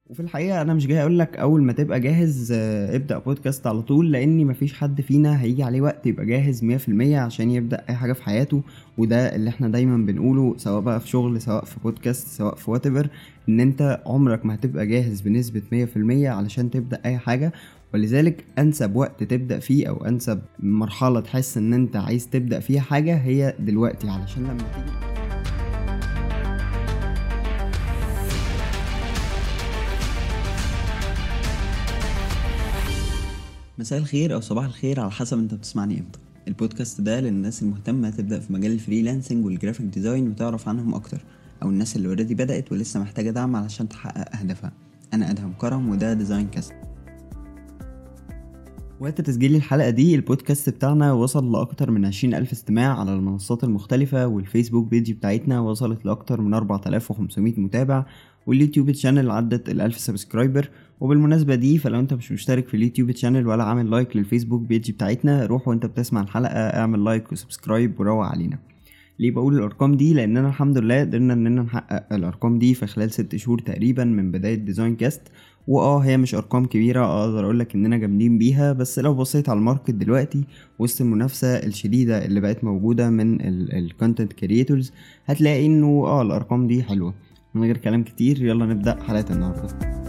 وفي الحقيقة أنا مش جاي أقولك أول ما تبقى جاهز آه، ابدأ بودكاست على طول لأن مفيش حد فينا هيجي عليه وقت يبقى جاهز مية في المية عشان يبدأ أي حاجة في حياته وده اللي احنا دايما بنقوله سواء بقى في شغل سواء في بودكاست سواء في واتيفر إن أنت عمرك ما هتبقى جاهز بنسبة مية في المية علشان تبدأ أي حاجة ولذلك أنسب وقت تبدأ فيه أو أنسب مرحلة تحس إن أنت عايز تبدأ فيها حاجة هي دلوقتي علشان لما تيجي مساء الخير او صباح الخير على حسب انت بتسمعني امتى البودكاست ده للناس المهتمة تبدأ في مجال الفريلانسنج والجرافيك ديزاين وتعرف عنهم اكتر او الناس اللي اوريدي بدأت ولسه محتاجة دعم علشان تحقق اهدافها انا ادهم كرم وده ديزاين كاست وقت تسجيل الحلقة دي البودكاست بتاعنا وصل لأكتر من عشرين ألف استماع على المنصات المختلفة والفيسبوك بيجي بتاعتنا وصلت لأكتر من أربعة آلاف وخمسمية متابع واليوتيوب تشانل عدت الألف سبسكرايبر وبالمناسبة دي فلو انت مش مشترك في اليوتيوب تشانل ولا عامل لايك للفيسبوك بيجي بتاعتنا روح وانت بتسمع الحلقة اعمل لايك وسبسكرايب وروق علينا ليه بقول الارقام دي لاننا الحمد لله قدرنا اننا نحقق الارقام دي في خلال ست شهور تقريبا من بدايه ديزاين كاست واه هي مش ارقام كبيره اقدر اقول لك اننا جامدين بيها بس لو بصيت على الماركت دلوقتي وسط المنافسه الشديده اللي بقت موجوده من الكونتنت كريتورز هتلاقي انه اه الارقام دي حلوه من غير كلام كتير يلا نبدا حلقه النهارده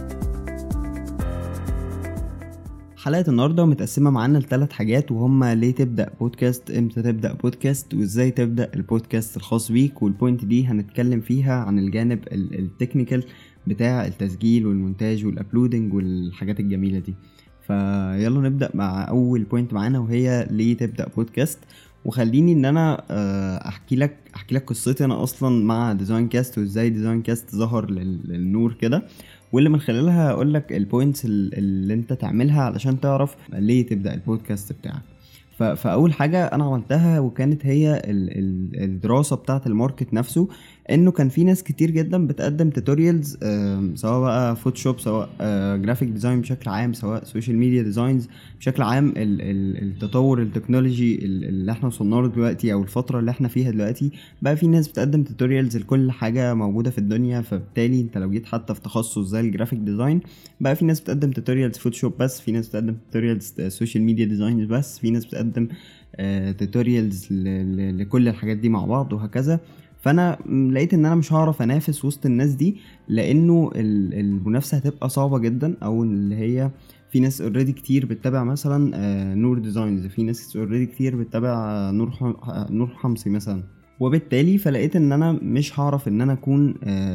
حلقة النهاردة متقسمة معانا لثلاث حاجات وهما ليه تبدأ بودكاست امتى تبدأ بودكاست وازاي تبدأ البودكاست الخاص بيك والبوينت دي هنتكلم فيها عن الجانب التكنيكال بتاع التسجيل والمونتاج والابلودنج والحاجات الجميلة دي فيلا نبدأ مع أول بوينت معانا وهي ليه تبدأ بودكاست وخليني ان انا آه، احكي لك احكي لك قصتي انا اصلا مع ديزاين كاست وازاي ديزاين كاست ظهر للنور كده واللي من خلالها اقول لك البوينتس اللي انت تعملها علشان تعرف ليه تبدا البودكاست بتاعك فاول حاجه انا عملتها وكانت هي الدراسه بتاعه الماركت نفسه انه كان في ناس كتير جدا بتقدم توتوريالز سواء بقى فوتوشوب سواء جرافيك ديزاين بشكل عام سواء سوشيال ميديا ديزاينز بشكل عام التطور التكنولوجي اللي احنا وصلنا له دلوقتي او الفتره اللي احنا فيها دلوقتي بقى في ناس بتقدم توتوريالز لكل حاجه موجوده في الدنيا فبالتالي انت لو جيت حتى في تخصص زي الجرافيك ديزاين بقى في ناس بتقدم توتوريالز فوتوشوب بس في ناس بتقدم توتوريالز سوشيال ميديا ديزاينز بس في ناس بتقدم توتوريالز آه، لكل الحاجات دي مع بعض وهكذا فانا لقيت ان انا مش هعرف انافس وسط الناس دي لانه المنافسه هتبقى صعبه جدا او اللي هي في ناس اوريدي كتير بتتابع مثلا آه، نور ديزاينز في ناس اوريدي كتير بتتابع نور نور حمصي مثلا وبالتالي فلقيت ان انا مش هعرف ان انا اكون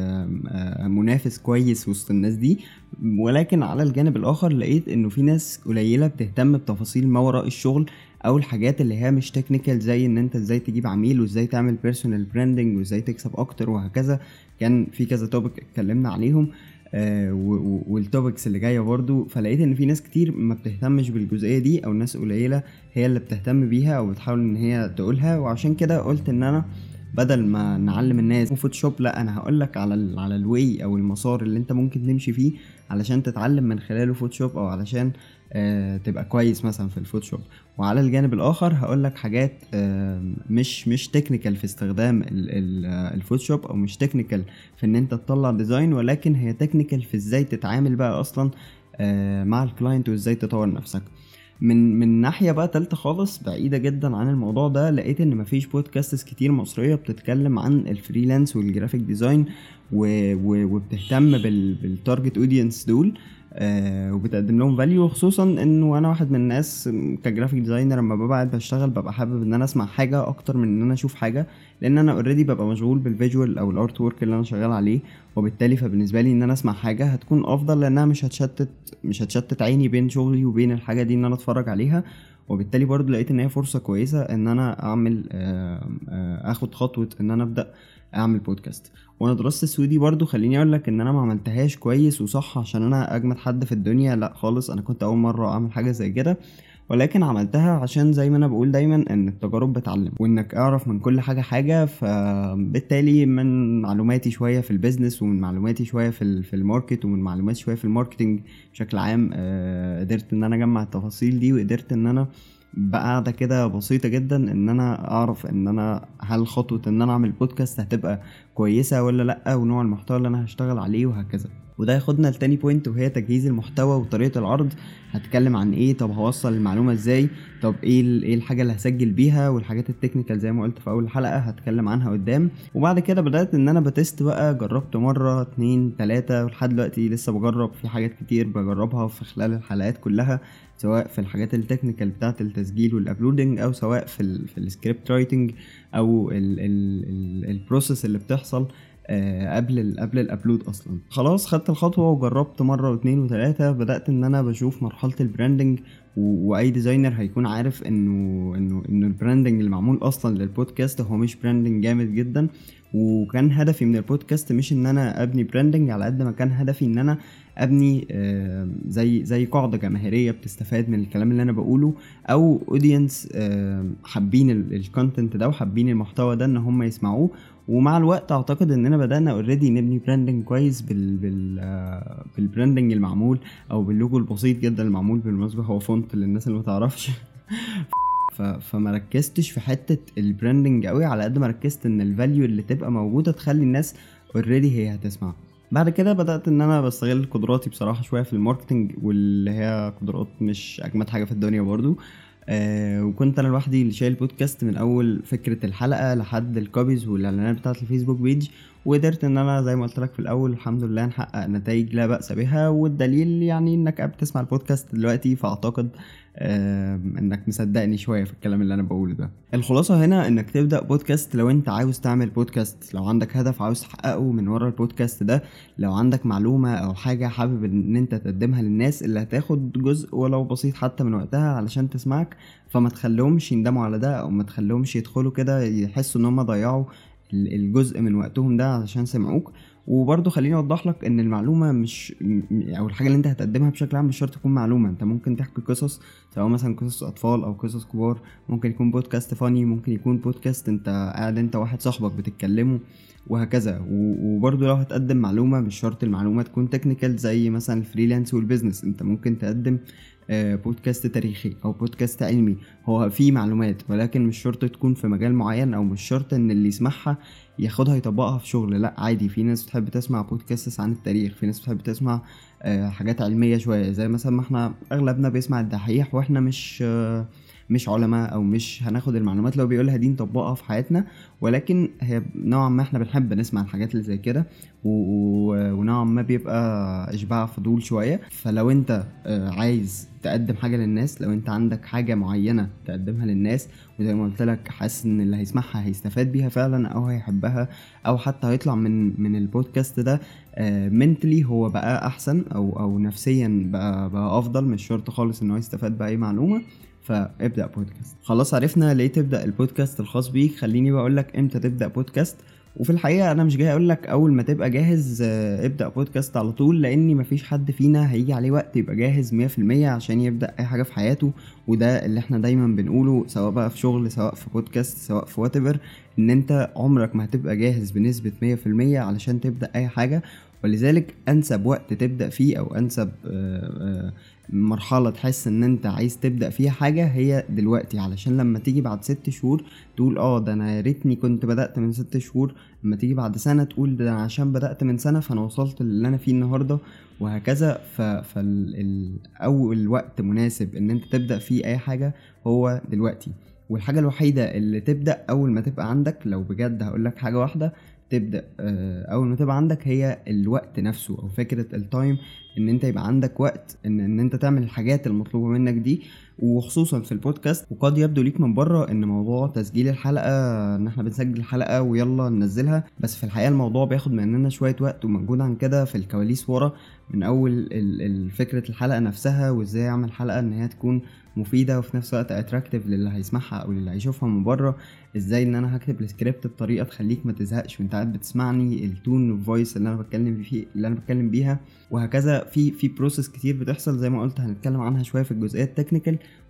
منافس كويس وسط الناس دي ولكن على الجانب الاخر لقيت انه في ناس قليله بتهتم بتفاصيل ما وراء الشغل او الحاجات اللي هي مش تكنيكال زي ان انت ازاي تجيب عميل وازاي تعمل بيرسونال براندنج وازاي تكسب اكتر وهكذا كان في كذا توبك اتكلمنا عليهم آه والتوبكس اللي جايه برضو فلقيت ان في ناس كتير ما بتهتمش بالجزئيه دي او ناس قليله هي اللي بتهتم بيها او بتحاول ان هي تقولها وعشان كده قلت ان انا بدل ما نعلم الناس فوتوشوب لا انا هقول لك على ال على الواي او المسار اللي انت ممكن تمشي فيه علشان تتعلم من خلاله فوتوشوب او علشان آه تبقى كويس مثلا في الفوتوشوب وعلى الجانب الاخر هقول لك حاجات آه مش مش تكنيكال في استخدام الفوتوشوب او مش تكنيكال في ان انت تطلع ديزاين ولكن هي تكنيكال في ازاي تتعامل بقى اصلا آه مع الكلاينت وازاي تطور نفسك من من ناحيه بقى تالتة خالص بعيده جدا عن الموضوع ده لقيت ان مفيش بودكاستس كتير مصريه بتتكلم عن الفريلانس والجرافيك ديزاين وبتهتم بالتارجت اودينس دول آه وبتقدم لهم فاليو خصوصا انه انا واحد من الناس كجرافيك ديزاينر لما ببقى قاعد بشتغل ببقى حابب ان انا اسمع حاجه اكتر من ان انا اشوف حاجه لان انا اوريدي ببقى مشغول بالفيجوال او الارت ورك اللي انا شغال عليه وبالتالي فبالنسبه لي ان انا اسمع حاجه هتكون افضل لانها مش هتشتت مش هتشتت عيني بين شغلي وبين الحاجه دي ان انا اتفرج عليها وبالتالي برضو لقيت ان هي فرصه كويسه ان انا اعمل آه آه اخد خطوه ان انا ابدا اعمل بودكاست وانا درست السويدي برضو خليني اقول لك ان انا ما عملتهاش كويس وصح عشان انا اجمد حد في الدنيا لا خالص انا كنت اول مره اعمل حاجه زي كده ولكن عملتها عشان زي ما انا بقول دايما ان التجارب بتعلم وانك اعرف من كل حاجه حاجه فبالتالي من معلوماتي شويه في البيزنس ومن معلوماتي شويه في في الماركت ومن معلوماتي شويه في الماركتنج بشكل عام آه، قدرت ان انا اجمع التفاصيل دي وقدرت ان انا بقعده كده بسيطه جدا ان انا اعرف ان انا هل خطوه ان انا اعمل بودكاست هتبقى كويسه ولا لا ونوع المحتوى اللي انا هشتغل عليه وهكذا وده ياخدنا لتاني بوينت وهي تجهيز المحتوى وطريقه العرض هتكلم عن ايه طب هوصل المعلومه ازاي طب ايه ايه الحاجه اللي هسجل بيها والحاجات التكنيكال زي ما قلت في اول الحلقه هتكلم عنها قدام وبعد كده بدات ان انا بتست بقى جربت مره اتنين تلاته ولحد دلوقتي لسه بجرب في حاجات كتير بجربها في خلال الحلقات كلها سواء في الحاجات التكنيكال بتاعه التسجيل والابلودنج او سواء في ال في السكريبت رايتنج او البروسيس اللي بتحصل آه، قبل ال قبل الابلود اصلا خلاص خدت الخطوه وجربت مره واثنين وثلاثه بدات ان انا بشوف مرحله البراندنج واي ديزاينر هيكون عارف انه انه انه البراندنج اللي معمول اصلا للبودكاست هو مش براندنج جامد جدا وكان هدفي من البودكاست مش ان انا ابني براندنج على قد ما كان هدفي ان انا ابني زي زي قاعده جماهيريه بتستفاد من الكلام اللي انا بقوله او اودينس حابين الكونتنت ده وحابين المحتوى ده ان هم يسمعوه ومع الوقت اعتقد اننا بدانا اوريدي نبني براندنج كويس بال بال آه، بالبراندنج المعمول او باللوجو البسيط جدا المعمول بالمناسبه هو فونت للناس اللي ما تعرفش فما ركزتش في حته البراندنج قوي على قد ما ركزت ان الفاليو اللي تبقى موجوده تخلي الناس اوريدي هي هتسمع بعد كده بدات ان انا بستغل قدراتي بصراحه شويه في الماركتنج واللي هي قدرات مش اجمد حاجه في الدنيا برضو آه وكنت انا لوحدي اللي شايل بودكاست من اول فكره الحلقه لحد الكوبيز والاعلانات بتاعه الفيسبوك بيج وقدرت ان انا زي ما قلت لك في الاول الحمد لله نحقق نتائج لا باس بها والدليل يعني انك بتسمع البودكاست دلوقتي فاعتقد انك مصدقني شويه في الكلام اللي انا بقوله ده الخلاصه هنا انك تبدا بودكاست لو انت عاوز تعمل بودكاست لو عندك هدف عاوز تحققه من ورا البودكاست ده لو عندك معلومه او حاجه حابب ان انت تقدمها للناس اللي هتاخد جزء ولو بسيط حتى من وقتها علشان تسمعك فما تخليهمش يندموا على ده او ما تخليهمش يدخلوا كده يحسوا ان هم ضيعوا الجزء من وقتهم ده علشان سمعوك وبرضه خليني اوضح لك ان المعلومه مش او الحاجه اللي انت هتقدمها بشكل عام مش شرط تكون معلومه انت ممكن تحكي قصص سواء مثلا قصص اطفال او قصص كبار ممكن يكون بودكاست فاني ممكن يكون بودكاست انت قاعد انت واحد صاحبك بتتكلموا وهكذا وبرضه لو هتقدم معلومه مش شرط المعلومه تكون تكنيكال زي مثلا الفريلانس والبيزنس انت ممكن تقدم آه، بودكاست تاريخي او بودكاست علمي هو فيه معلومات ولكن مش شرط تكون في مجال معين او مش شرط ان اللي يسمعها ياخدها يطبقها في شغل لا عادي في ناس بتحب تسمع بودكاست عن التاريخ في ناس بتحب تسمع آه، حاجات علمية شوية زي مثلا ما احنا اغلبنا بيسمع الدحيح واحنا مش آه، مش علماء او مش هناخد المعلومات اللي هو بيقولها دي نطبقها في حياتنا ولكن هي نوعا ما احنا بنحب نسمع الحاجات اللي زي كده ونوعا ما بيبقى اشباع فضول شويه فلو انت آه، عايز تقدم حاجه للناس لو انت عندك حاجه معينه تقدمها للناس وزي ما قلت لك حاسس ان اللي هيسمعها هيستفاد بيها فعلا او هيحبها او حتى هيطلع من من البودكاست ده منتلي آه، هو بقى احسن او او نفسيا بقى بقى افضل مش شرط خالص ان هو يستفاد باي معلومه فابدا بودكاست خلاص عرفنا ليه تبدا البودكاست الخاص بيك خليني بقول لك امتى تبدا بودكاست وفي الحقيقه انا مش جاي اقول لك اول ما تبقى جاهز آه، ابدا بودكاست على طول لان مفيش حد فينا هيجي عليه وقت يبقى جاهز 100% عشان يبدا اي حاجه في حياته وده اللي احنا دايما بنقوله سواء بقى في شغل سواء في بودكاست سواء في وات ان انت عمرك ما هتبقى جاهز بنسبه 100% علشان تبدا اي حاجه ولذلك انسب وقت تبدا فيه او انسب آه، آه، مرحله تحس ان انت عايز تبدا فيها حاجه هي دلوقتي علشان لما تيجي بعد ست شهور تقول اه ده انا يا ريتني كنت بدات من ست شهور لما تيجي بعد سنه تقول ده عشان بدات من سنه فانا وصلت للي انا فيه النهارده وهكذا ف فاول وقت مناسب ان انت تبدا فيه اي حاجه هو دلوقتي والحاجه الوحيده اللي تبدا اول ما تبقى عندك لو بجد هقول لك حاجه واحده تبدا آه، اول ما تبقى عندك هي الوقت نفسه او فكره التايم ان انت يبقى عندك وقت ان ان انت تعمل الحاجات المطلوبه منك دي وخصوصا في البودكاست وقد يبدو ليك من بره ان موضوع تسجيل الحلقه ان احنا بنسجل الحلقه ويلا ننزلها بس في الحقيقه الموضوع بياخد مننا شويه وقت ومجهود عن كده في الكواليس ورا من اول فكره الحلقه نفسها وازاي اعمل حلقه ان هي تكون مفيده وفي نفس الوقت اتراكتيف للي هيسمعها او للي هيشوفها من بره ازاي ان انا هكتب السكريبت بطريقه تخليك ما تزهقش وانت قاعد بتسمعني التون فويس اللي انا بتكلم فيه اللي انا بتكلم بيها وهكذا في في بروسيس كتير بتحصل زي ما قلت هنتكلم عنها شويه في الجزئيه التكنيكال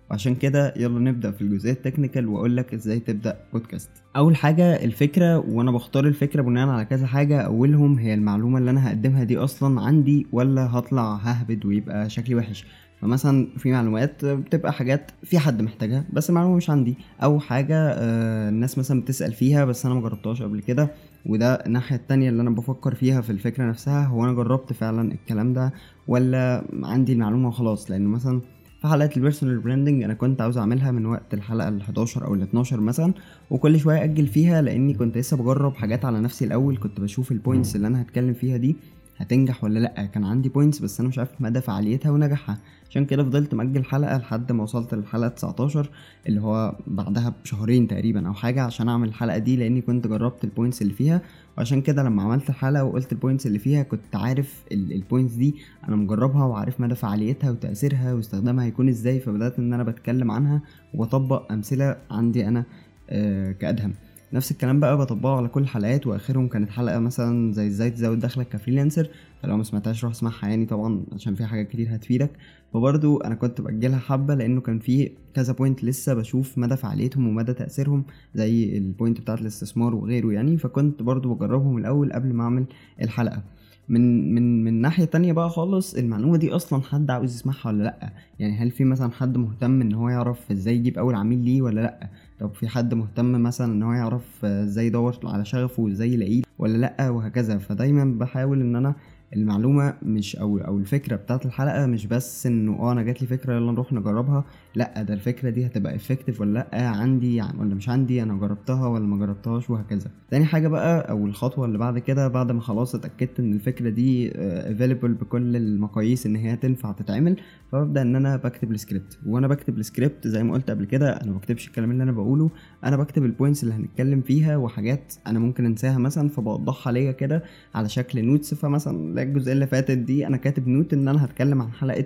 وعشان كده يلا نبدا في الجزئيه التكنيكال واقول لك ازاي تبدا بودكاست اول حاجه الفكره وانا بختار الفكره بناء على كذا حاجه اولهم هي المعلومه اللي انا هقدمها دي اصلا عندي ولا هطلع ههبد ويبقى شكلي وحش فمثلا في معلومات بتبقى حاجات في حد محتاجها بس المعلومه مش عندي او حاجه آه، الناس مثلا بتسال فيها بس انا مجربتهاش قبل كده وده الناحيه التانية اللي انا بفكر فيها في الفكره نفسها هو انا جربت فعلا الكلام ده ولا عندي المعلومه وخلاص لانه مثلا في حلقات البيرسونال براندنج انا كنت عاوز اعملها من وقت الحلقه ال 11 او ال 12 مثلا وكل شويه اجل فيها لاني كنت لسه بجرب حاجات على نفسي الاول كنت بشوف البوينتس اللي انا هتكلم فيها دي هتنجح ولا لا كان عندي بوينتس بس انا مش عارف مدى فعاليتها ونجاحها عشان كده فضلت مأجل حلقة لحد ما وصلت للحلقة 19 اللي هو بعدها بشهرين تقريبا او حاجة عشان اعمل الحلقة دي لاني كنت جربت البوينتس اللي فيها وعشان كده لما عملت الحلقة وقلت البوينتس اللي فيها كنت عارف البوينتس دي انا مجربها وعارف مدى فعاليتها وتأثيرها واستخدامها هيكون ازاي فبدأت ان انا بتكلم عنها وبطبق امثلة عندي انا آه كأدهم نفس الكلام بقى بطبقه على كل الحلقات واخرهم كانت حلقه مثلا زي ازاي تزود دخلك كفريلانسر فلو ما سمعتهاش روح اسمعها يعني طبعا عشان فيها حاجات كتير هتفيدك فبرضو انا كنت باجلها حبه لانه كان في كذا بوينت لسه بشوف مدى فعاليتهم ومدى تاثيرهم زي البوينت بتاعت الاستثمار وغيره يعني فكنت برضو بجربهم الاول قبل ما اعمل الحلقه من من من ناحيه تانية بقى خالص المعلومه دي اصلا حد عاوز يسمعها ولا لا يعني هل في مثلا حد مهتم ان هو يعرف ازاي يجيب اول عميل ليه ولا لا طب في حد مهتم مثلا ان هو يعرف ازاي يدور على شغفه وازاي يلاقيه ولا لا وهكذا فدايما بحاول ان انا المعلومه مش او او الفكره بتاعت الحلقه مش بس انه اه انا جات لي فكره يلا نروح نجربها لا ده الفكره دي هتبقى افكتيف ولا لا عندي يعني ولا مش عندي انا جربتها ولا ما جربتهاش وهكذا تاني حاجه بقى او الخطوه اللي بعد كده بعد ما خلاص اتاكدت ان الفكره دي افيلبل بكل المقاييس ان هي تنفع تتعمل فببدا ان انا بكتب السكريبت وانا بكتب السكريبت زي ما قلت قبل كده انا ما بكتبش الكلام اللي انا بقوله انا بكتب البوينتس اللي هنتكلم فيها وحاجات انا ممكن انساها مثلا فبوضحها ليا كده على شكل نوتس فمثلا الجزء اللي فاتت دي انا كاتب نوت ان انا هتكلم عن حلقه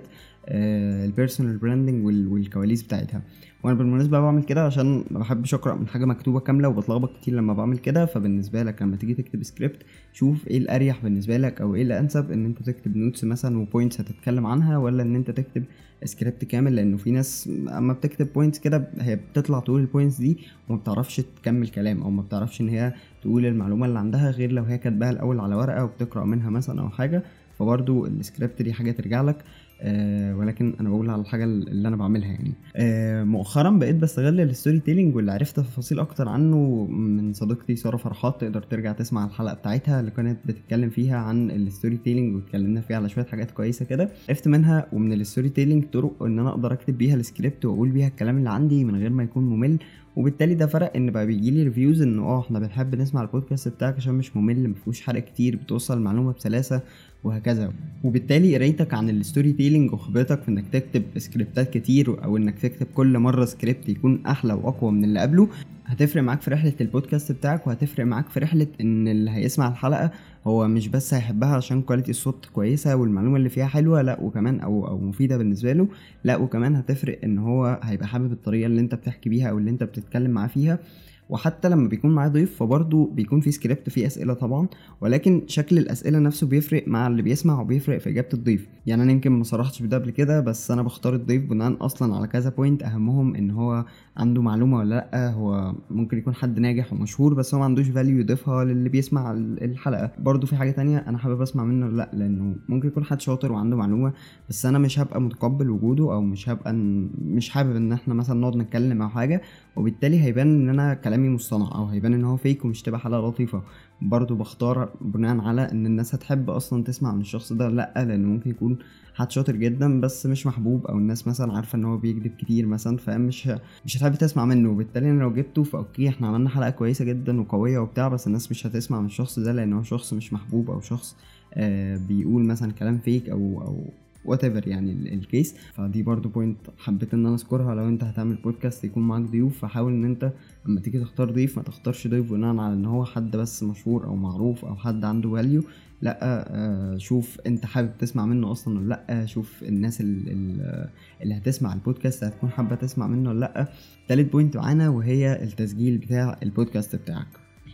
البيرسونال براندنج والكواليس بتاعتها وانا بالمناسبه بعمل كده عشان ما بحبش اقرا من حاجه مكتوبه كامله وبتلخبط كتير لما بعمل كده فبالنسبه لك لما تيجي تكتب سكريبت شوف ايه الاريح بالنسبه لك او ايه الانسب ان انت تكتب نوتس مثلا وبوينتس هتتكلم عنها ولا ان انت تكتب سكريبت كامل لانه في ناس اما بتكتب بوينتس كده هي بتطلع تقول البوينتس دي وما بتعرفش تكمل كلام او ما بتعرفش ان هي تقول المعلومه اللي عندها غير لو هي كاتباها الاول على ورقه وبتقرا منها مثلا او حاجه فبرضو السكريبت دي حاجه ترجع لك آه ولكن انا بقول على الحاجه اللي انا بعملها يعني آه مؤخرا بقيت بستغل الستوري تيلينج واللي عرفت تفاصيل اكتر عنه من صديقتي ساره فرحات تقدر ترجع تسمع الحلقه بتاعتها اللي كانت بتتكلم فيها عن الستوري تيلينج واتكلمنا فيها على شويه حاجات كويسه كده عرفت منها ومن الستوري تيلينج طرق ان انا اقدر اكتب بيها السكريبت واقول بيها الكلام اللي عندي من غير ما يكون ممل وبالتالي ده فرق ان بقى بيجي لي ريفيوز انه اه احنا بنحب نسمع البودكاست بتاعك عشان مش ممل مفيهوش حرق كتير بتوصل المعلومه بسلاسه وهكذا وبالتالي قرايتك عن الستوري تيلينج وخبرتك في انك تكتب سكريبتات كتير او انك تكتب كل مره سكريبت يكون احلى واقوى من اللي قبله هتفرق معاك في رحله البودكاست بتاعك وهتفرق معاك في رحله ان اللي هيسمع الحلقه هو مش بس هيحبها عشان كواليتي الصوت كويسه والمعلومه اللي فيها حلوه لا وكمان او او مفيده بالنسبه له لا وكمان هتفرق ان هو هيبقى حابب الطريقه اللي انت بتحكي بيها او اللي انت بتتكلم معاه فيها وحتى لما بيكون معاه ضيف فبرضه بيكون في سكريبت فيه اسئله طبعا ولكن شكل الاسئله نفسه بيفرق مع اللي بيسمع وبيفرق في اجابه الضيف يعني انا يمكن ما صرحتش بده قبل كده بس انا بختار الضيف بناء اصلا على كذا بوينت اهمهم ان هو عنده معلومه ولا لا هو ممكن يكون حد ناجح ومشهور بس هو ما عندوش فاليو يضيفها للي بيسمع الحلقه برضه في حاجه تانية انا حابب اسمع منه لا لانه ممكن يكون حد شاطر وعنده معلومه بس انا مش هبقى متقبل وجوده او مش هبقى مش حابب ان احنا مثلا نقعد نتكلم او حاجه وبالتالي هيبان ان انا كلامي مصطنع او هيبان ان هو فيك ومش تبقى حلقه لطيفه برضو بختار بناء على ان الناس هتحب اصلا تسمع من الشخص ده لا لان ممكن يكون حد شاطر جدا بس مش محبوب او الناس مثلا عارفه ان هو بيكذب كتير مثلا فمش مش هتحب تسمع منه وبالتالي انا لو جبته فاوكي احنا عملنا حلقه كويسه جدا وقويه وبتاع بس الناس مش هتسمع من الشخص ده لان هو شخص مش محبوب او شخص آه بيقول مثلا كلام فيك او او وات ايفر يعني الكيس فدي برضو بوينت حبيت ان انا اذكرها لو انت هتعمل بودكاست يكون معاك ضيوف فحاول ان انت لما تيجي تختار ضيف ما تختارش ضيف بناء على ان هو حد بس مشهور او معروف او حد عنده فاليو لا آه شوف انت حابب تسمع منه اصلا ولا لا شوف الناس اللي, اللي هتسمع البودكاست هتكون حابه تسمع منه ولا لا تالت بوينت معانا وهي التسجيل بتاع البودكاست بتاعك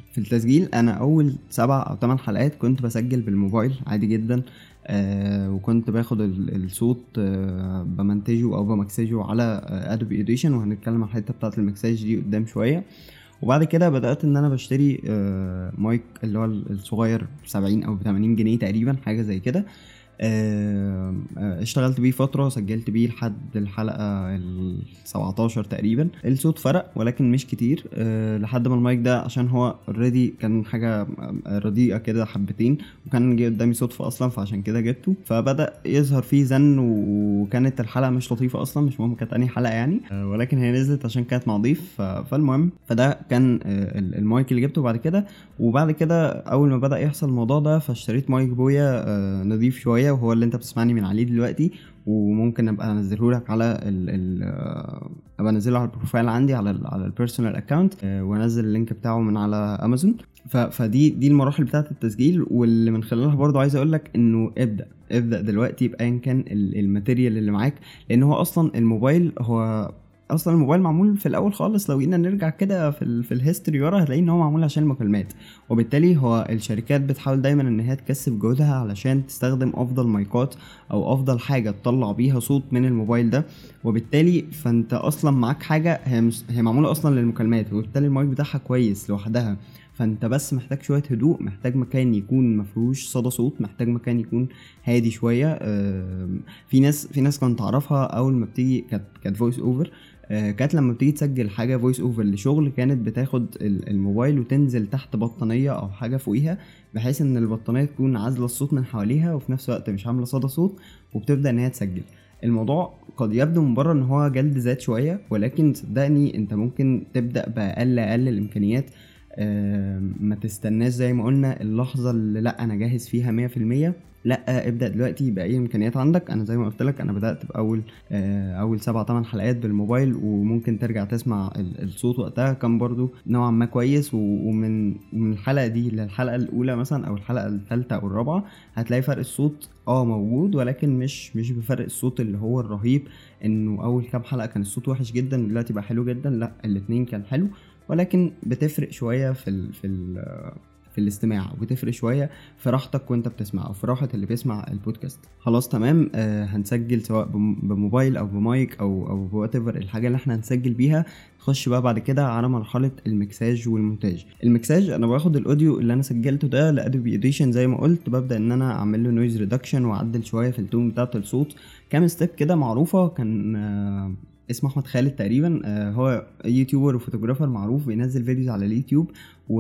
في التسجيل انا اول سبع او ثمان حلقات كنت بسجل بالموبايل عادي جدا آه وكنت باخد الصوت آه بمنتجه او بمكسجه على ادوبي اديشن وهنتكلم عن الحته بتاعه المكساج دي قدام شويه وبعد كده بدات ان انا بشتري آه مايك اللي هو الصغير 70 او 80 جنيه تقريبا حاجه زي كده آه، آه، اشتغلت بيه فترة سجلت بيه لحد الحلقة ال 17 تقريبا الصوت فرق ولكن مش كتير أه لحد ما المايك ده عشان هو اوريدي كان حاجة رديئة كده حبتين وكان جه قدامي صدفة اصلا فعشان كده جبته فبدأ يظهر فيه زن وكانت الحلقة مش لطيفة اصلا مش مهم كانت انهي حلقة يعني أه ولكن هي نزلت عشان كانت مع ضيف فالمهم فده كان أه المايك اللي جبته بعد كده وبعد كده اول ما بدأ يحصل الموضوع ده فاشتريت مايك بويا أه نضيف شوية وهو اللي انت بتسمعني من عليه دلوقتي وممكن ابقى انزله لك على ال ال ابقى انزله على البروفايل عندي على ال على البيرسونال اكونت وانزل اللينك بتاعه من على امازون فدي دي المراحل بتاعه التسجيل واللي من خلالها برضو عايز اقول لك انه ابدا ابدا دلوقتي بايا كان الماتيريال اللي معاك لان هو اصلا الموبايل هو اصلا الموبايل معمول في الاول خالص لو جينا نرجع كده في ال في الهيستوري ورا هتلاقي ان هو معمول عشان المكالمات وبالتالي هو الشركات بتحاول دايما ان هي تكسب جهدها علشان تستخدم افضل مايكات او افضل حاجه تطلع بيها صوت من الموبايل ده وبالتالي فانت اصلا معاك حاجه هي مش هي معموله اصلا للمكالمات وبالتالي المايك بتاعها كويس لوحدها فانت بس محتاج شويه هدوء محتاج مكان يكون مفيهوش صدى صوت محتاج مكان يكون هادي شويه في ناس في ناس كنت اعرفها اول ما بتيجي كانت كانت فويس اوفر كانت لما بتيجي تسجل حاجه فويس اوفر لشغل كانت بتاخد الموبايل وتنزل تحت بطانيه او حاجه فوقيها بحيث ان البطانيه تكون عازله الصوت من حواليها وفي نفس الوقت مش عامله صدى صوت وبتبدا ان هي تسجل الموضوع قد يبدو من بره ان هو جلد ذات شويه ولكن صدقني انت ممكن تبدا باقل اقل الامكانيات ما تستناش زي ما قلنا اللحظة اللي لا انا جاهز فيها مية في المية لا ابدا دلوقتي باي امكانيات عندك انا زي ما قلت لك انا بدات باول اول سبع ثمان حلقات بالموبايل وممكن ترجع تسمع الصوت وقتها كان برضو نوعا ما كويس ومن من الحلقه دي للحلقه الاولى مثلا او الحلقه الثالثه او الرابعه هتلاقي فرق الصوت اه موجود ولكن مش مش بفرق الصوت اللي هو الرهيب انه اول كام حلقه كان الصوت وحش جدا دلوقتي بقى حلو جدا لا الاتنين كان حلو ولكن بتفرق شويه في ال في ال في الاستماع وبتفرق شويه في راحتك وانت بتسمع او في راحه اللي بيسمع البودكاست خلاص تمام آه هنسجل سواء بموبايل او بمايك او او بوات الحاجه اللي احنا هنسجل بيها نخش بقى بعد كده على مرحله المكساج والمونتاج المكساج انا باخد الاوديو اللي انا سجلته ده لادوبي اديشن زي ما قلت ببدا ان انا اعمل له نويز ريدكشن واعدل شويه في التون بتاعه الصوت كام ستيب كده معروفه كان آه اسمه احمد خالد تقريبا آه هو يوتيوبر وفوتوغرافر معروف بينزل فيديوز على اليوتيوب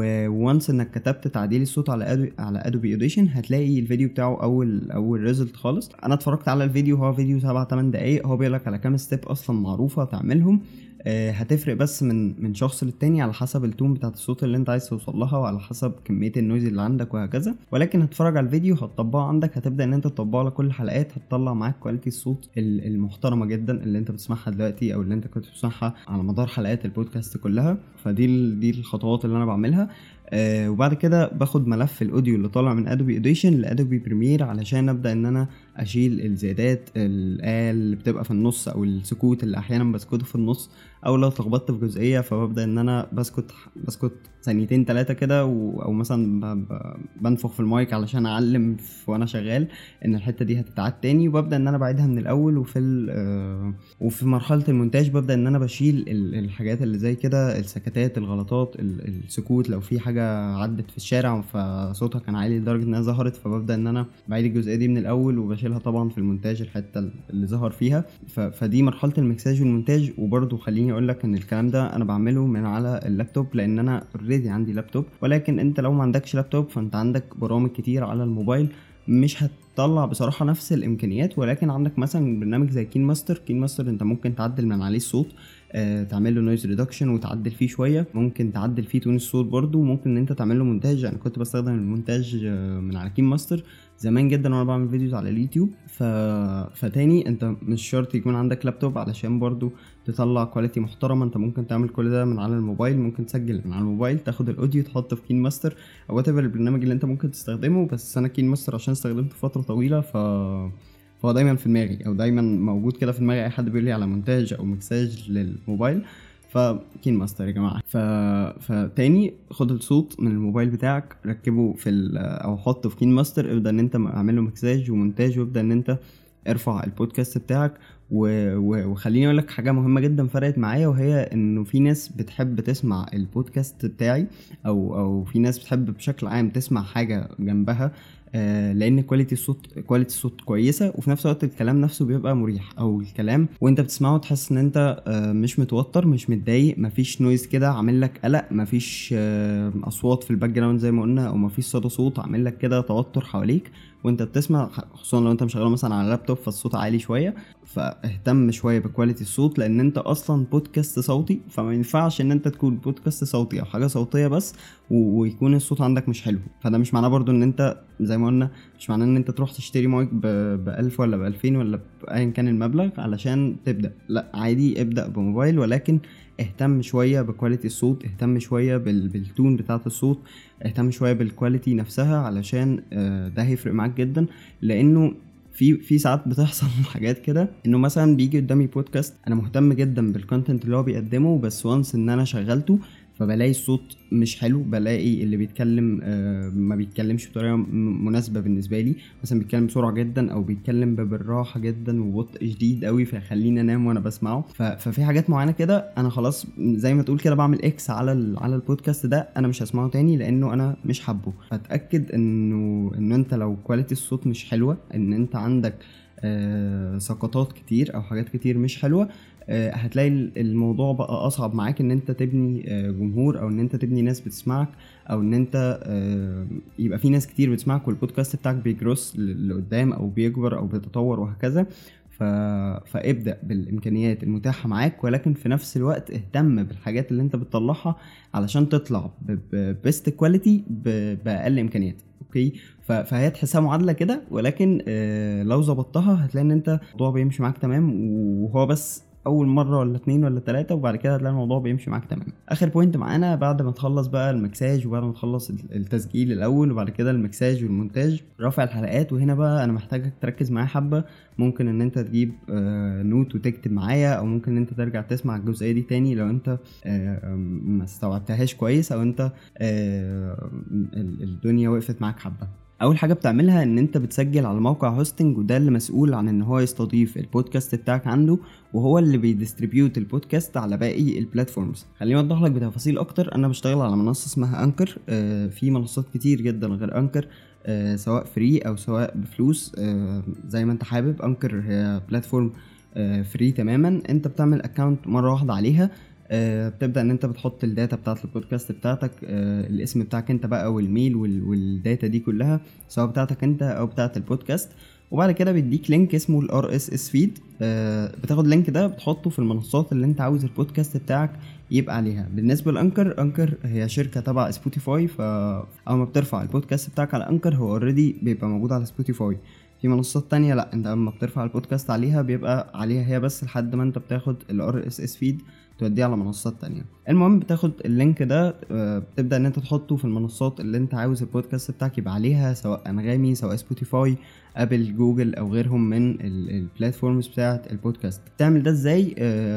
وونس انك كتبت تعديل الصوت على أدو... على ادوبي اوديشن هتلاقي الفيديو بتاعه اول اول ريزلت خالص انا اتفرجت على الفيديو هو فيديو 7 8 دقايق هو بيقول لك على كام ستيب اصلا معروفه تعملهم آه هتفرق بس من من شخص للتاني على حسب التون بتاعت الصوت اللي انت عايز توصل لها وعلى حسب كميه النويز اللي عندك وهكذا ولكن هتتفرج على الفيديو هتطبقه عندك هتبدا ان انت تطبقه على كل الحلقات هتطلع معاك كواليتي الصوت المحترمه جدا اللي انت بتسمعها دلوقتي او اللي انت كنت بتسمعها على مدار حلقات البودكاست كلها فدي دي الخطوات اللي انا بعملها آه وبعد كده باخد ملف الاوديو اللي طالع من ادوبي اديشن لادوبي بريمير علشان ابدا ان انا اشيل الزيادات الآل اللي بتبقى في النص او السكوت اللي احيانا بسكته في النص او لو اتلخبطت في جزئيه فببدا ان انا بسكت بسكت ثانيتين ثلاثه كده او مثلا بنفخ في المايك علشان اعلم وانا شغال ان الحته دي هتتعاد تاني وببدا ان انا بعيدها من الاول وفي آه وفي مرحله المونتاج ببدا ان انا بشيل الحاجات اللي زي كده السكتات الغلطات السكوت لو في حاجه عدت في الشارع فصوتها كان عالي لدرجه انها ظهرت فببدا ان انا بعيد الجزئيه دي من الاول وبشيلها طبعا في المونتاج الحته اللي ظهر فيها فدي مرحله المكساج والمونتاج وبرده خليني اقول لك ان الكلام ده انا بعمله من على اللابتوب لان انا اوريدي عندي لابتوب ولكن انت لو ما عندكش لابتوب فانت عندك برامج كتير على الموبايل مش هتطلع بصراحه نفس الامكانيات ولكن عندك مثلا برنامج زي كين ماستر كين ماستر انت ممكن تعدل من عليه الصوت آه تعمل له نويز ريدكشن وتعدل فيه شويه ممكن تعدل فيه تون الصوت برده ممكن ان انت تعمل له مونتاج انا كنت بستخدم المونتاج آه من على كين ماستر زمان جدا وانا بعمل فيديوز على اليوتيوب ف... فتاني انت مش شرط يكون عندك لابتوب علشان برضو تطلع كواليتي محترمه انت ممكن تعمل كل ده من على الموبايل ممكن تسجل من على الموبايل تاخد الاوديو تحطه في كين ماستر او وات البرنامج اللي انت ممكن تستخدمه بس انا كين ماستر عشان استخدمته فتره طويله ف فهو دايما في دماغي او دايما موجود كده في دماغي اي حد بيقول لي على مونتاج او مكساج للموبايل ف... فكين ماستر يا جماعه ف... فتاني خد الصوت من الموبايل بتاعك ركبه في ال... او حطه في كين ماستر ابدا ان انت اعمل له مكساج ومونتاج وابدا ان انت ارفع البودكاست بتاعك و... و... وخليني اقول لك حاجه مهمه جدا فرقت معايا وهي انه في ناس بتحب تسمع البودكاست بتاعي او او في ناس بتحب بشكل عام تسمع حاجه جنبها آه، لان كواليتي الصوت كواليتي الصوت كويسه وفي نفس الوقت الكلام نفسه بيبقى مريح او الكلام وانت بتسمعه تحس ان انت آه، مش متوتر مش متضايق مفيش نويز كده عامل لك قلق مفيش آه، اصوات في الباك جراوند زي ما قلنا او مفيش صدى صوت عامل لك كده توتر حواليك وانت بتسمع خصوصا لو انت مشغله مثلا على لابتوب فالصوت عالي شويه فاهتم شويه بكواليتي الصوت لان انت اصلا بودكاست صوتي فما ينفعش ان انت تكون بودكاست صوتي او حاجه صوتيه بس ويكون الصوت عندك مش حلو فده مش معناه برضو ان انت زي ما قلنا مش معناه ان انت تروح تشتري مايك ب 1000 ولا ب 2000 ولا بايا كان المبلغ علشان تبدا لا عادي ابدا بموبايل ولكن اهتم شويه بكواليتي الصوت اهتم شويه بالتون بتاعه الصوت اهتم شويه بالكواليتي نفسها علشان آه، ده هيفرق معاك جدا لانه في في ساعات بتحصل حاجات كده انه مثلا بيجي قدامي بودكاست انا مهتم جدا بالكونتنت اللي هو بيقدمه بس وانس ان انا شغلته فبلاقي الصوت مش حلو بلاقي اللي بيتكلم آه، ما بيتكلمش بطريقه مناسبه بالنسبه لي مثلا بيتكلم بسرعه جدا او بيتكلم بالراحه جدا وبطء شديد قوي فيخليني انام وانا بسمعه ففي حاجات معينه كده انا خلاص زي ما تقول كده بعمل اكس على على البودكاست ده انا مش هسمعه تاني لانه انا مش حابه فاتاكد انه ان انت لو كواليتي الصوت مش حلوه ان انت عندك آه سقطات كتير او حاجات كتير مش حلوه آه، هتلاقي الموضوع بقى اصعب معاك ان انت تبني آه، جمهور او ان انت تبني ناس بتسمعك او ان انت آه، يبقى في ناس كتير بتسمعك والبودكاست بتاعك بيجروس لقدام او بيكبر او بيتطور وهكذا ف... فابدا بالامكانيات المتاحه معاك ولكن في نفس الوقت اهتم بالحاجات اللي انت بتطلعها علشان تطلع ببيست كواليتي باقل امكانيات اوكي فهي تحسها معادله كده ولكن لو ظبطتها هتلاقي ان انت الموضوع بيمشي معاك تمام وهو بس اول مره ولا اتنين ولا تلاته وبعد كده هتلاقي الموضوع بيمشي معاك تمام اخر بوينت معانا بعد ما تخلص بقى المكساج وبعد ما تخلص التسجيل الاول وبعد كده المكساج والمونتاج رفع الحلقات وهنا بقى انا محتاجك تركز معايا حبه ممكن ان انت تجيب آه، نوت وتكتب معايا او ممكن ان انت ترجع تسمع الجزئيه دي تاني لو انت آه، ما استوعبتهاش كويس او انت آه، الدنيا وقفت معاك حبه اول حاجه بتعملها ان انت بتسجل على موقع هوستنج وده اللي مسؤول عن ان هو يستضيف البودكاست بتاعك عنده وهو اللي بيديستريبيوت البودكاست على باقي البلاتفورمز خليني اوضح لك بتفاصيل اكتر انا بشتغل على منصه اسمها انكر آه في منصات كتير جدا غير انكر آه سواء فري او سواء بفلوس آه زي ما انت حابب انكر هي بلاتفورم فري آه، تماما انت بتعمل اكونت مره واحده عليها آه، بتبدا ان انت بتحط الداتا بتاعت البودكاست بتاعتك آه، الاسم بتاعك انت بقى والميل والداتا دي كلها سواء بتاعتك انت او بتاعت البودكاست وبعد كده بيديك لينك اسمه الار اس اس فيد بتاخد اللينك ده بتحطه في المنصات اللي انت عاوز البودكاست بتاعك يبقى عليها بالنسبه لانكر انكر هي شركه تبع سبوتيفاي ف اول ما بترفع البودكاست بتاعك على انكر هو اوريدي بيبقى موجود على سبوتيفاي في منصات تانية لا انت اما بترفع البودكاست عليها بيبقى عليها هي بس لحد ما انت بتاخد الار اس اس فيد توديه على منصات تانية المهم بتاخد اللينك ده آه، بتبدا ان انت تحطه في المنصات اللي انت عاوز البودكاست بتاعك يبقى عليها سواء انغامي سواء سبوتيفاي ابل جوجل او غيرهم من البلاتفورمز بتاعه البودكاست تعمل ده ازاي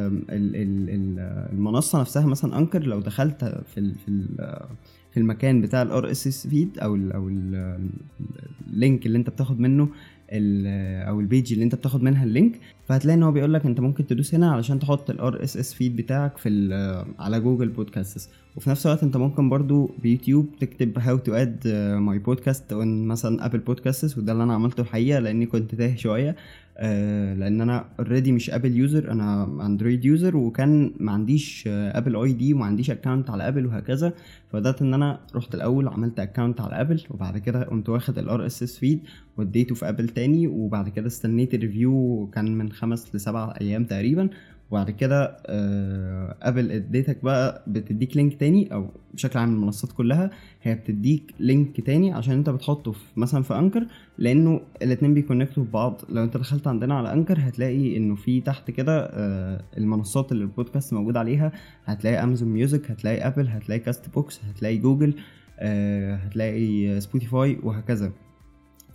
المنصه نفسها مثلا انكر لو دخلت في في في المكان بتاع الار اس اس فيد او ال او اللينك اللي انت بتاخد منه او البيج اللي انت بتاخد منها اللينك فهتلاقي ان هو بيقول لك انت ممكن تدوس هنا علشان تحط الار اس اس فيد بتاعك في على جوجل بودكاست وفي نفس الوقت انت ممكن برضو بيوتيوب تكتب هاو تو اد ماي بودكاست اون مثلا ابل بودكاست وده اللي انا عملته الحقيقه لاني كنت تايه شويه آه لان انا اوريدي مش ابل يوزر انا اندرويد يوزر وكان ما عنديش ابل اي دي وما عنديش اكونت على ابل وهكذا فبدات ان انا رحت الاول عملت اكونت على ابل وبعد كده قمت واخد الار اس اس فيد وديته في ابل تاني وبعد كده استنيت الريفيو كان من خمس لسبع ايام تقريبا وبعد كده آه ابل اديتك بقى بتديك لينك تاني او بشكل عام المنصات كلها هي بتديك لينك تاني عشان انت بتحطه في مثلا في انكر لانه الاتنين بيكونكتوا ببعض لو انت دخلت عندنا على انكر هتلاقي انه في تحت كده آه المنصات اللي البودكاست موجود عليها هتلاقي امازون ميوزك هتلاقي ابل هتلاقي كاست بوكس هتلاقي جوجل آه هتلاقي سبوتيفاي وهكذا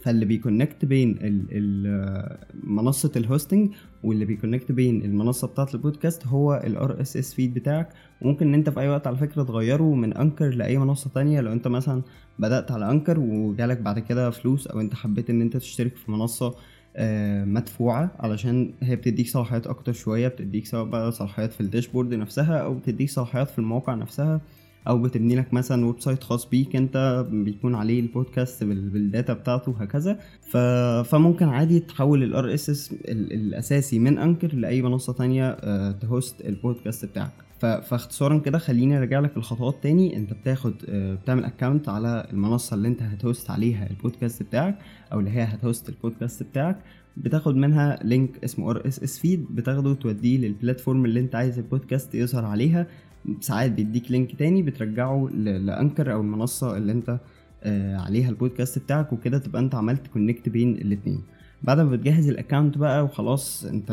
فاللي بيكونكت بين ال ال منصه الهوستنج واللي بيكونكت بين المنصه بتاعه البودكاست هو الار اس اس فيد بتاعك وممكن ان انت في اي وقت على فكره تغيره من انكر لاي منصه تانية لو انت مثلا بدات على انكر وجالك بعد كده فلوس او انت حبيت ان انت تشترك في منصه آه، مدفوعه علشان هي بتديك صلاحيات اكتر شويه بتديك سواء بقى صلاحيات في الداشبورد نفسها او بتديك صلاحيات في الموقع نفسها او بتبني لك مثلا ويب سايت خاص بيك انت بيكون عليه البودكاست بالداتا بتاعته وهكذا ف... فممكن عادي تحول الار اس اس الاساسي من انكر لاي منصه تانية آه، تهوست البودكاست بتاعك فاختصارا كده خليني ارجع لك الخطوات تاني انت بتاخد آه، بتعمل اكونت على المنصه اللي انت هتهوست عليها البودكاست بتاعك او اللي هي هتهوست البودكاست بتاعك بتاخد منها لينك اسمه ار اس اس فيد بتاخده توديه للبلاتفورم اللي انت عايز البودكاست يظهر عليها ساعات بيديك لينك تاني بترجعه لانكر او المنصه اللي انت آه، عليها البودكاست بتاعك وكده تبقى انت عملت كونكت بين الاتنين بعد ما بتجهز الاكونت بقى وخلاص انت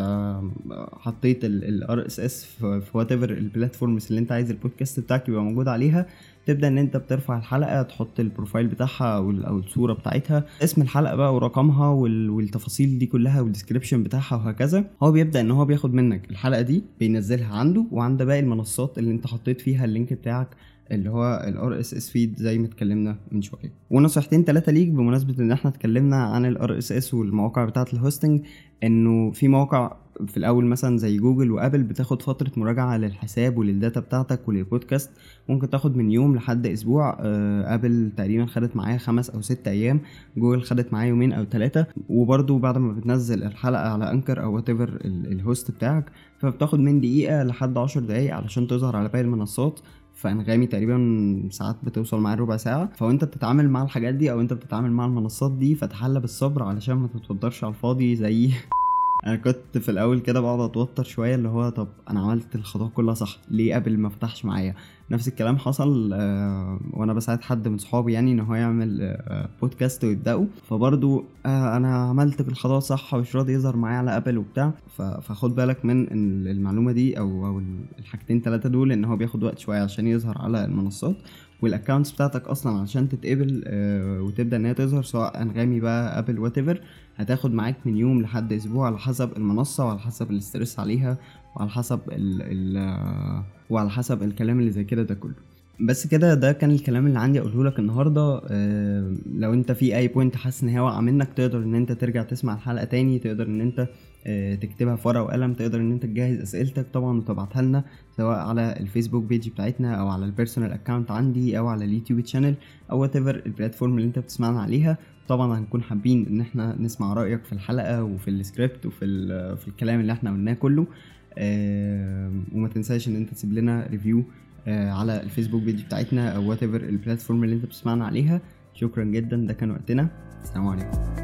حطيت الار اس اس في وات ايفر البلاتفورمز اللي انت عايز البودكاست بتاعك يبقى موجود عليها تبدا ان انت بترفع الحلقه تحط البروفايل بتاعها او الصوره بتاعتها اسم الحلقه بقى ورقمها والتفاصيل دي كلها والديسكريبشن بتاعها وهكذا هو بيبدا ان هو بياخد منك الحلقه دي بينزلها عنده وعند باقي المنصات اللي انت حطيت فيها اللينك بتاعك اللي هو الار اس اس فيد زي ما اتكلمنا من شويه ونصيحتين ثلاثه ليك بمناسبه ان احنا اتكلمنا عن الار اس اس والمواقع بتاعه الهوستنج انه في مواقع في الاول مثلا زي جوجل وابل بتاخد فتره مراجعه للحساب وللداتا بتاعتك وللبودكاست ممكن تاخد من يوم لحد اسبوع آه، ابل تقريبا خدت معايا خمس او ست ايام جوجل خدت معايا يومين او ثلاثه وبرده بعد ما بتنزل الحلقه على انكر او وات ايفر الهوست بتاعك فبتاخد من دقيقه لحد عشر دقايق علشان تظهر على باقي المنصات فانغامي تقريبا ساعات بتوصل معايا ربع ساعه فوانت بتتعامل مع الحاجات دي او انت بتتعامل مع المنصات دي فتحلى بالصبر علشان ما تتوترش على الفاضي زي انا كنت في الاول كده بقعد اتوتر شويه اللي هو طب انا عملت الخطوات كلها صح ليه قبل ما فتحش معايا نفس الكلام حصل آه وانا بساعد حد من صحابي يعني ان هو يعمل آه بودكاست ويبداه فبرضو آه انا عملت الخطوات صح ومش راضي يظهر معايا على ابل وبتاع فخد بالك من المعلومه دي او او الحاجتين ثلاثه دول ان هو بياخد وقت شويه عشان يظهر على المنصات والاكونتس بتاعتك اصلا عشان تتقبل آه وتبدا ان هي تظهر سواء انغامي بقى ابل وات هتاخد معاك من يوم لحد اسبوع على حسب المنصه وعلى حسب الاسترس عليها وعلى حسب ال ال وعلى حسب الكلام اللي زي كده ده كله بس كده ده كان الكلام اللي عندي اقوله لك النهارده آه لو انت في اي بوينت حاسس ان هي واقعه منك تقدر ان انت ترجع تسمع الحلقه تاني تقدر ان انت آه تكتبها في ورقه وقلم تقدر ان انت تجهز اسئلتك طبعا وتبعتها لنا سواء على الفيسبوك بيج بتاعتنا او على البيرسونال اكونت عندي او على اليوتيوب شانل او وات ايفر البلاتفورم اللي انت بتسمعنا عليها طبعا هنكون حابين ان احنا نسمع رايك في الحلقه وفي السكريبت وفي في الكلام اللي احنا قلناه كله آه وما تنساش ان انت تسيب لنا ريفيو آه على الفيسبوك بيج بتاعتنا او وات ايفر البلاتفورم اللي انت بتسمعنا عليها شكرا جدا ده كان وقتنا السلام عليكم